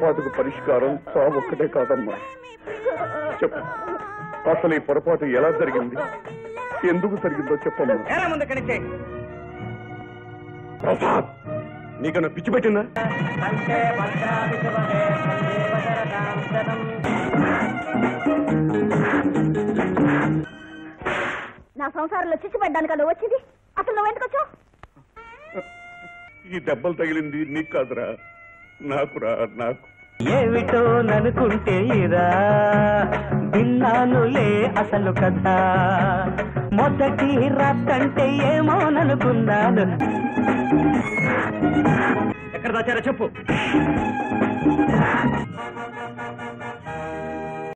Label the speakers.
Speaker 1: పొరపాటుకు పరిష్కారం చావు ఒక్కటే కాదమ్మా చెప్పు అసలు ఈ పొరపాటు ఎలా జరిగింది ఎందుకు జరిగిందో చెప్పమ్మా
Speaker 2: ఎలా ముందు కనిచే
Speaker 1: ప్రసాద్ నీకన్నా పిచ్చి పెట్టిందా
Speaker 3: నా సంసారంలో చిచ్చు పెట్టడానికి కదా వచ్చింది అసలు నువ్వు ఎందుకు వచ్చావు
Speaker 1: ఈ దెబ్బలు తగిలింది నీకు కాదురా నాకురా నాకు
Speaker 2: ఏమిటో ననుకుంటే ఇరా విన్నానులే అసలు కథ మొదటి రాత్రంటే ఏమోననుకున్నాను ఎక్కడ దాచారో చెప్పు